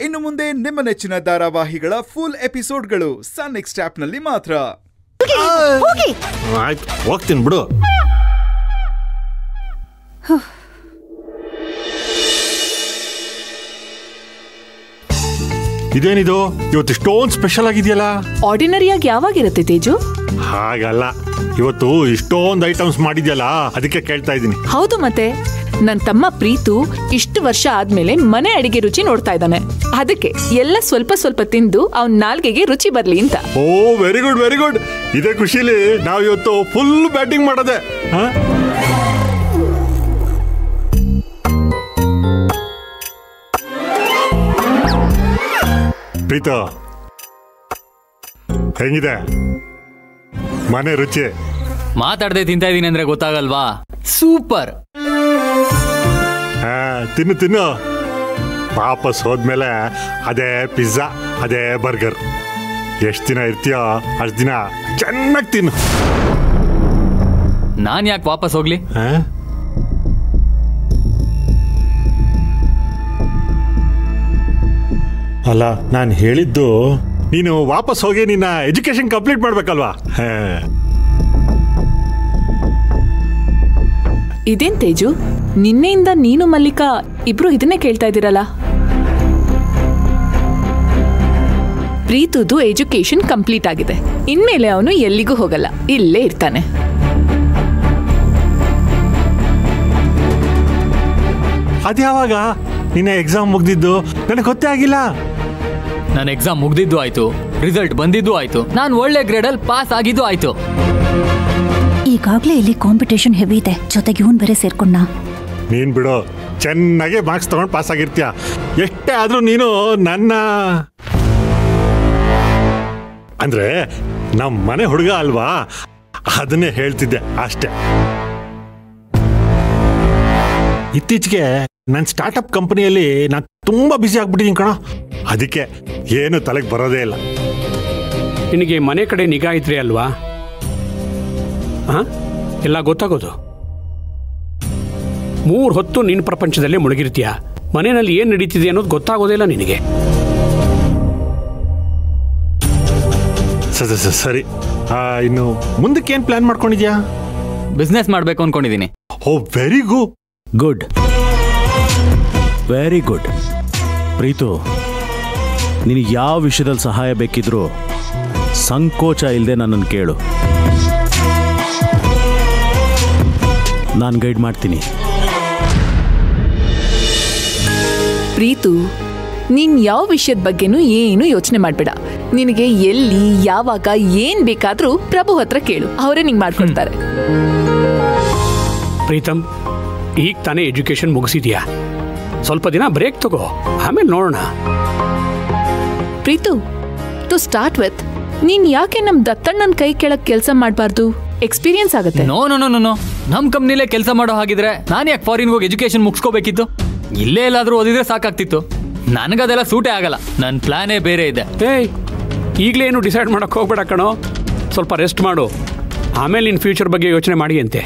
ಇನ್ನು ಮುಂದೆ ನಿಮ್ಮ ನೆಚ್ಚಿನ ಧಾರಾವಾಹಿಗಳ ಫುಲ್ ಎಪಿಸೋಡ್ಗಳು ಸನ್ ನೆಕ್ಸ್ಟ್ ಆಪ್ನಲ್ಲಿ ಮಾತ್ರ ಹೋಗಿ ಆಯ್ತು ಹೋಗ್ತೀನಿ ಬಿಡು ಇದೇನಿದು ಇವತ್ತು ಇಷ್ಟೊಂದು ಸ್ಪೆಷಲ್ ಆಗಿದೆಯಲ್ಲ ಆರ್ಡಿನರಿಯಾಗಿ ಯಾವಾಗಿರುತ್ತೆ ತೇಜು ಹಾಗಲ್ಲ ಇವತ್ತು ಇಷ್ಟೊಂದು ಐಟಮ್ಸ್ ಮಾಡಿದ್ಯಲ್ಲ ಅದಕ್ಕೆ ಕೇಳ್ತಾ ಇದ್ದೀನಿ ಹೌದು ಮತ್ತೆ ನನ್ ತಮ್ಮ ಪ್ರೀತು ಇಷ್ಟು ವರ್ಷ ಆದ್ಮೇಲೆ ಮನೆ ಅಡಿಗೆ ರುಚಿ ನೋಡ್ತಾ ಇದ್ದಾನೆ ಅದಕ್ಕೆ ಎಲ್ಲ ಸ್ವಲ್ಪ ಸ್ವಲ್ಪ ತಿಂದು ಅವನ್ ನಾಲ್ಗೆಗೆ ರುಚಿ ಬರ್ಲಿ ಅಂತ oh very good very good ಇದೇ ಖುಷಿಲಿ ನಾವು ಇವತ್ತು ಫುಲ್ ಬ್ಯಾಟಿಂಗ್ ಮಾಡೋದೆ ಹಾ? ಪ್ರೀತು ಹೆಂಗಿದೆ ಮನೆ ರುಚಿ ಮಾತಾಡದೆ ತಿಂತಾ ಇದೀನಿ ಅಂದ್ರೆ ಗೊತ್ತಾಗಲ್ವಾ ಸೂಪರ್ ಹಾ, ತಿನ್ನು ತಿನ್ನು ವಾಪಸ್ ಹೋದ್ಮೇಲೆ ಅದೇ ಪಿಜ್ಜಾ ಅದೇ ಬರ್ಗರ್ ಎಷ್ಟು ದಿನ ಇರ್ತೀಯೋ ಅಷ್ಟು ದಿನ ಚೆನ್ನಾಗಿ ತಿನ್ನು ನಾನ್ ಯಾಕೆ ವಾಪಸ್ ಹೋಗ್ಲಿ ಹಾ? ಅಲ್ಲ ನಾನು ಹೇಳಿದ್ದು ನೀನು ವಾಪಸ್ ಹೋಗಿ ನಿನ್ನ ಎಜುಕೇಶನ್ ಕಂಪ್ಲೀಟ್ ಮಾಡ್ಬೇಕಲ್ವಾ ಹಾ. ಇದೇನ್ ತೇಜು ನಿನ್ನೆಯಿಂದ ನೀನು ಮಲ್ಲಿಕಾ ಇಬ್ರು ಇದನ್ನೇ ಕೇಳ್ತಾ ಇದ್ದೀರಲ್ಲ ಪ್ರೀತುದು ಎಜುಕೇಶನ್ ಕಂಪ್ಲೀಟ್ ಆಗಿದೆ ಇನ್ಮೇಲೆ ಅವನು ಎಲ್ಲಿಗೂ ಹೋಗಲ್ಲ ಇಲ್ಲೇ ಇರ್ತಾನೆ ಅದ್ಯಾವಾಗ ನಿನ್ನ ಎಕ್ಸಾಮ್ ಮುಗ್ದಿದ್ದು ನನಗೆ ಗೊತ್ತೇ ಆಗಿಲ್ಲ ನನ್ನ ಎಕ್ಸಾಮ್ ಮುಗ್ದಿದ್ದು ಆಯ್ತು ರಿಸಲ್ಟ್ ಬಂದಿದ್ದು ಆಯ್ತು ನಾನು ಒಳ್ಳೆ ಗ್ರೇಡಲ್ಲಿ ಪಾಸ್ ಆಗಿದ್ದು ಆಯ್ತು ಈಗಾಗ್ಲೇ ಇಲ್ಲಿ ಕಾಂಪಿಟೇಷನ್ ಹೆವಿ ಇದೆ ಜೊತೆಗೆ ಇವನ್ ಬೇರೆ ಸೇರ್ಕೊಂಡ ನೀನ್ ಬಿಡು ಚೆನ್ನಾಗೆ ಮಾರ್ಕ್ಸ್ ತಗೊಂಡು ಪಾಸ್ ಆಗಿರ್ತೀಯ ಎಷ್ಟೇ ಆದ್ರೂ ನೀನು ನನ್ನ ಅಂದ್ರೆ ನಮ್ಮ ಮನೆ ಹುಡುಗ ಅಲ್ವಾ ಅದನ್ನೇ ಹೇಳ್ತಿದ್ದೆ ಅಷ್ಟೇ ಇತ್ತೀಚೆಗೆ ನನ್ನ ಸ್ಟಾರ್ಟಪ್ ಕಂಪನಿಯಲ್ಲಿ ನಾನು ತುಂಬಾ ಬ್ಯುಸಿ ಆಗ್ಬಿಟ್ಟಿದ್ದೀನಿ ಕಣೋ ಅದಕ್ಕೆ ಏನು ತಲೆಗೆ ಬರೋದೇ ಇಲ್ಲ ನಿನಗೆ ಮನೆ ಕಡೆ ನಿಗಾ ಇದ್ರೆ ಅಲ್ವಾ ಹಾಂ ಎಲ್ಲ ಗೊತ್ತಾಗೋದು ಮೂರು ಹೊತ್ತು ನಿನ್ನ ಪ್ರಪಂಚದಲ್ಲೇ ಮುಳುಗಿರ್ತೀಯ ಮನೆಯಲ್ಲಿ ಏನು ನಡೀತಿದೆ ಅನ್ನೋದು ಗೊತ್ತಾಗೋದಿಲ್ಲ ನಿನಗೆ ಸ- ಸ- ಸ- ಸರಿ ಆ, ಇನ್ನು ಮುಂದಕ್ಕೆ ಏನು ಪ್ಲಾನ್ ಮಾಡ್ಕೊಂಡಿದ್ಯಾ ಬಿಸ್ನೆಸ್ ಮಾಡ್ಬೇಕು ಅನ್ಕೊಂಡಿದೀನಿ oh very good good very good Preethu ನಿನಗೆ ಯಾವ ವಿಷಯದಲ್ಲಿ ಸಹಾಯ ಬೇಕಿದ್ರೂ ಸಂಕೋಚ ಇಲ್ಲದೆ ನನ್ನನ್ನು ಕೇಳು ನಾನು ಗೈಡ್ ಮಾಡ್ತೀನಿ ಪ್ರೀತು ನೀನ್ ಯಾವ ವಿಷಯದ ಬಗ್ಗೆನೂ ಏನು ಯೋಚನೆ ಮಾಡ್ಬೇಡ ನಿನಗೆ ಎಲ್ಲಿ ಯಾವಾಗ ಏನ್ ಬೇಕಾದ್ರೂ ಪ್ರಭು ಹತ್ರ ಕೇಳು ಅವರೇ ನಿಂಗೆ ಮಾಡ್ಕೊಡ್ತಾರೆ ಪ್ರೀತಮ್ ಈಗ ತಾನೇ ಎಜುಕೇಷನ್ ಮುಗಿಸಿದ್ಯಾ ಸ್ವಲ್ಪ ದಿನ ಬ್ರೇಕ್ ತಗೋ ಆಮೇಲೆ ನೋಡೋಣ ಪ್ರೀತು ಟು ಸ್ಟಾರ್ಟ್ ವಿತ್ ನೀನ್ ಯಾಕೆ ನಮ್ ದತ್ತಣ್ಣನ ಕೈ ಕೆಳಗ್ ಕೆಲಸ ಮಾಡಬಾರ್ದು ಎಕ್ಸ್ಪೀರಿಯನ್ಸ್ ಆಗುತ್ತೆ no no no no no ನಮ್ ಕಂಪ್ನಿಲೇ ಕೆಲಸ ಮಾಡೋ ಹಾಗಿದ್ರೆ ನಾನು ಯಾಕೆ ಫಾರಿನ್ ಹೋಗಿ ಎಜುಕೇಶನ್ ಮುಗಿಸ್ಕೋಬೇಕಿತ್ತು ಇಲ್ಲೇ ಎಲ್ಲಾದ್ರೂ ಓದಿದ್ರೆ ಸಾಕಾಗ್ತಿತ್ತು ನನಗದೆಲ್ಲ ಸೂಟೇ ಆಗಲ್ಲ ನನ್ನ ಪ್ಲಾನೇ ಬೇರೆ ಇದೆ ಏಯ್ ಈಗಲೇ ಏನು ಡಿಸೈಡ್ ಮಾಡೋಕ್ಕೆ ಹೋಗ್ಬೇಡ ಕಣೋ ಸ್ವಲ್ಪ ರೆಸ್ಟ್ ಮಾಡು ಆಮೇಲೆ ನಿನ್ನ ಫ್ಯೂಚರ್ ಬಗ್ಗೆ ಯೋಚನೆ ಮಾಡಿ ಅಂತೆ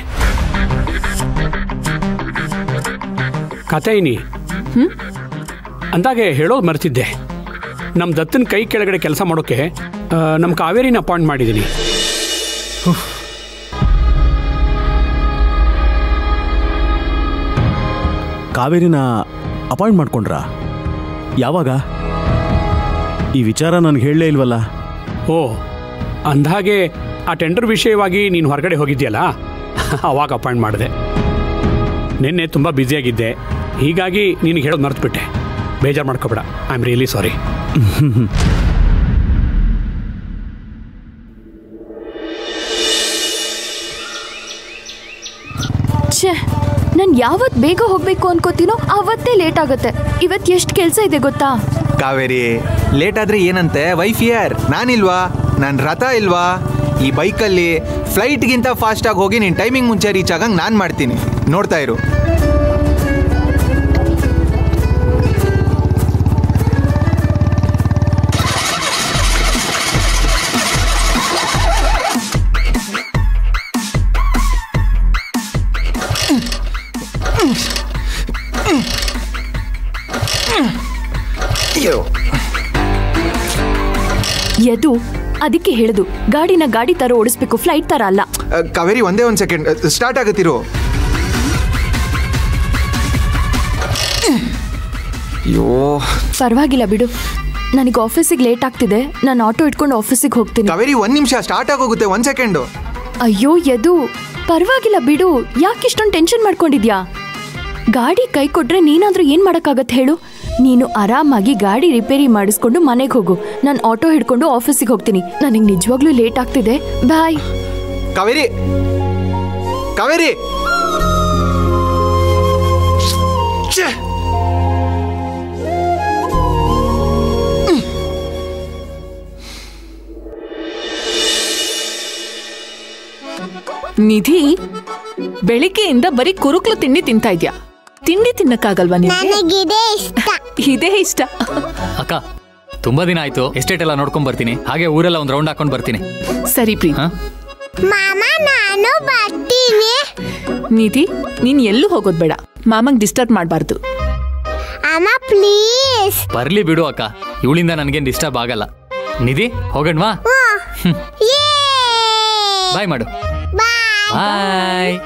ಕತೆ ಇನಿ ಅಂದಾಗೆ ಹೇಳೋದು ಮರ್ತಿದ್ದೆ ನಮ್ಮ ದತ್ತನ ಕೈ ಕೆಳಗಡೆ ಕೆಲಸ ಮಾಡೋಕ್ಕೆ ಆ, ನಮ್ಮ ಕಾವೇರಿನ ಅಪಾಯಿಂಟ್ ಮಾಡಿದ್ದೀನಿ ಕಾವೇರಿನ ಅಪಾಯಿಂಟ್ ಮಾಡ್ಕೊಂಡ್ರಾ ಯಾವಾಗ ಈ ವಿಚಾರ ನನಗೆ ಹೇಳಲೇ ಇಲ್ವಲ್ಲ ಓ ಅಂದಾಗೆ ಆ ಟೆಂಡರ್ ವಿಷಯವಾಗಿ ನೀನು ಹೊರಗಡೆ ಹೋಗಿದ್ಯಲ್ಲ ಅವಾಗ ಅಪಾಯಿಂಟ್ ಮಾಡಿದೆ ನಿನ್ನೆ ತುಂಬ ಬ್ಯುಸಿಯಾಗಿದ್ದೆ ಹೀಗಾಗಿ ನಿನಗೆ ಹೇಳೋದು ಮರ್ತ್ಬಿಟ್ಟೆ ಬೇಜಾರು ಮಾಡ್ಕೋಬೇಡ ಐ ಆಮ್ ರಿಯಲಿ ಸಾರಿ ಛೇ ನಾನು ಯಾವತ್ ಬೇಗ ಹೋಗ್ಬೇಕು ಅನ್ಕೋತೀನೋ ಅವತ್ತೇ ಲೇಟ್ ಆಗುತ್ತೆ ಇವತ್ತು ಎಷ್ಟು ಕೆಲಸ ಇದೆ ಗೊತ್ತಾ ಕಾವೇರಿ ಲೇಟ್ ಆದ್ರೆ ಏನಂತೆ ವೈಫ್ ಇಯರ್ ನಾನಿಲ್ವಾ ನನ್ನ ರಥ ಇಲ್ವಾ ಈ ಬೈಕಲ್ಲಿ ಫ್ಲೈಟ್ಗಿಂತ ಫಾಸ್ಟಾಗಿ ಹೋಗಿ ನೀನು ಟೈಮಿಂಗ್ ಮುಂಚೆ ರೀಚ್ ಆಗಂಗೆ ನಾನು ಮಾಡ್ತೀನಿ ನೋಡ್ತಾ ಇರು ಎದು ಅದಕ್ಕೆ ಹೇಳುದು ಗಾಡಿನ ಗಾಡಿ ತರ ಓಡಿಸ್ಬೇಕು ಫ್ಲೈಟ್ ತರ ಅಲ್ಲ ಅ, ಕಾವೇರಿ ಒಂದೇ ಒಂದು ಸೆಕೆಂಡ್ ಸ್ಟಾರ್ಟ್ ಆಗತ್ತಿರು ಅಯ್ಯೋ ಪರವಾಗಿಲ್ಲ ಬಿಡು ನನಗೆ ಆಫೀಸಿಗೆ ಲೇಟ್ ಆಗ್ತಿದೆ ನಾನು ಆಟೋ ಇಟ್ಕೊಂಡು ಆಫೀಸಿಗೆ ಹೋಗ್ತೀನಿ ಕಾವೇರಿ ಒಂದ್ ನಿಮಿಷ ಸ್ಟಾರ್ಟ್ ಆಗೋಗುತ್ತೆ ಒಂದ್ ಸೆಕೆಂಡು ಅಯ್ಯೋ ಎದು ಪರವಾಗಿಲ್ಲ ಬಿಡು ಯಾಕೆ ಇಷ್ಟೊಂದು ಟೆನ್ಷನ್ ಮಾಡ್ಕೊಂಡಿದ್ಯಾ ಗಾಡಿ ಕೈ ಕೊಟ್ರೆ ನೀನಾದ್ರೂ ಏನ್ ಮಾಡಕ್ಕಾಗತ್ತೆ ಹೇಳು ನೀನು ಆರಾಮಾಗಿ ಗಾಡಿ ರಿಪೇರಿ ಮಾಡಿಸ್ಕೊಂಡು ಮನೆಗೆ ಹೋಗು ನಾನು ಆಟೋ ಹಿಡ್ಕೊಂಡು ಆಫೀಸಿಗೆ ಹೋಗ್ತೀನಿ ನನಗೆ ನಿಜವಾಗ್ಲೂ ಲೇಟ್ ಆಗ್ತಿದೆ ಬಾಯ್ ಕಾವೇರಿ ಕಾವೇರಿ ಛೆ! ನಿಧಿ ಬೆಳಿಗ್ಗೆಯಿಂದ ಬರೀ ಕುರುಕ್ಲು ತಿಂಡಿ ತಿಂತಾ ಇದ್ಯಾ ತಿಂಡಿ ತಿನ್ನಕ್ಕಾಗಲ್ವಾ ನಿಮ್ಗೆ ನನಗಿದೆ ಇಷ್ಟ ಇದೇ ಇಷ್ಟ ಅಕ್ಕ ತುಂಬಾ ದಿನ ಆಯ್ತು ಎಸ್ಟೇಟ್ ಎಲ್ಲ ನೋಡ್ಕೊಂಡ್ ಬರ್ತೀನಿ ಹಾಗೆ ಊರೆಲ್ಲ ಒಂದ್ ರೌಂಡ್ ಹಾಕೊಂಡ್ ಬರ್ತೀನಿ ಸರಿ ಪ್ರೀತ್ ಹಾ ಮಾಮ ನಾನು ಬರ್ತೀನಿ ನಿಧಿ ನೀನ್ ಎಲ್ಲೂ ಹೋಗೋದ್ ಬೇಡ ಮಾಮಂಗ್ ಡಿಸ್ಟರ್ಬ್ ಮಾಡಬಾರ್ದು ಅಮ್ಮ ಪ್ಲೀಸ್ ಬರ್ಲಿ ಬಿಡು ಅಕ್ಕ ಇವಳಿಂದ ನನ್ಗೇನ್ ಡಿಸ್ಟರ್ಬ್ ಆಗಲ್ಲ ನಿಧಿ ಹೋಗಣ್ವಾ ಬಾಯ್ ಮಾಡು ಬಾಯ್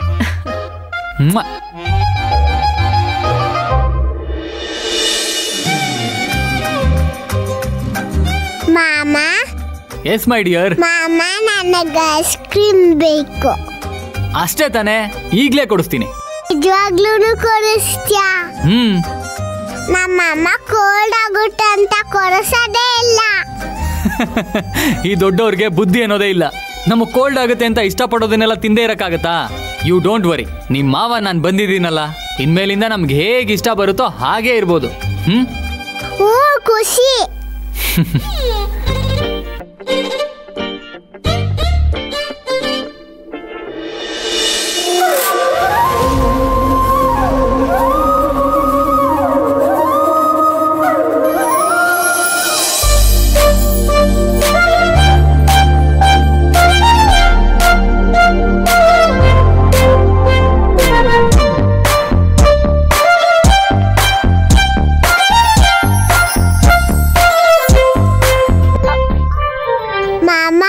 ಮಾಮ ಎಸ್ ಮೈ ಡಿಯರ್ ಮಾಮ ನನಗೆ ಐಸ್ ಕ್ರೀಮ್ ಬೇಕು ಅಷ್ಟೇ ತಾನೇ ಈಗ್ಲೇ ಕೊಡಿಸ್ತೀನಿ ನಿಜವಾಗ್ಲೂ ಕೊಡಿಸ್ತ್ಯಾ ಹ್ಮ್ ನಮ್ಮಮ್ಮ ಕೋಲ್ಡ್ ಆಗುತ್ತೆ ಅಂತ ಕೊಡಿಸೋದೇ ಇಲ್ಲ ಈ ದೊಡ್ಡವ್ರಿಗೆ ಬುದ್ಧಿ ಅನ್ನೋದೇ ಇಲ್ಲ ನಮಗ್ ಕೋಲ್ಡ್ ಆಗುತ್ತೆ ಅಂತ ಇಷ್ಟಪಡೋದನ್ನೆಲ್ಲ ತಿಂದೇ ಇರಕ್ಕಾಗತ್ತಾ ಯು ಡೋಂಟ್ ವರಿ ನಿಮ್ ಮಾವ ನಾನು ಬಂದಿದ್ದೀನಲ್ಲ ಇನ್ಮೇಲಿಂದ ನಮ್ಗೆ ಹೇಗೆ ಇಷ್ಟ ಬರುತ್ತೋ ಹಾಗೇ ಇರ್ಬೋದು ಹ್ಮ್ ಹ್ಞೂ ಖುಷಿ ಮಾಮ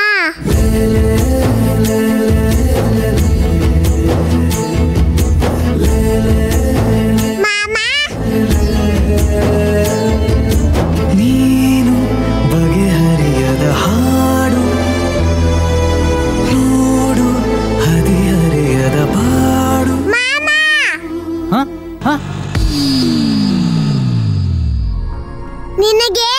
ಮಾಮ ನೀನು ಬಗೆಹರಿಯದ ಹಾಡು ನೋಡು ಹದಿಹರೆಯದ ಬಾಡು ನಿನಗೆ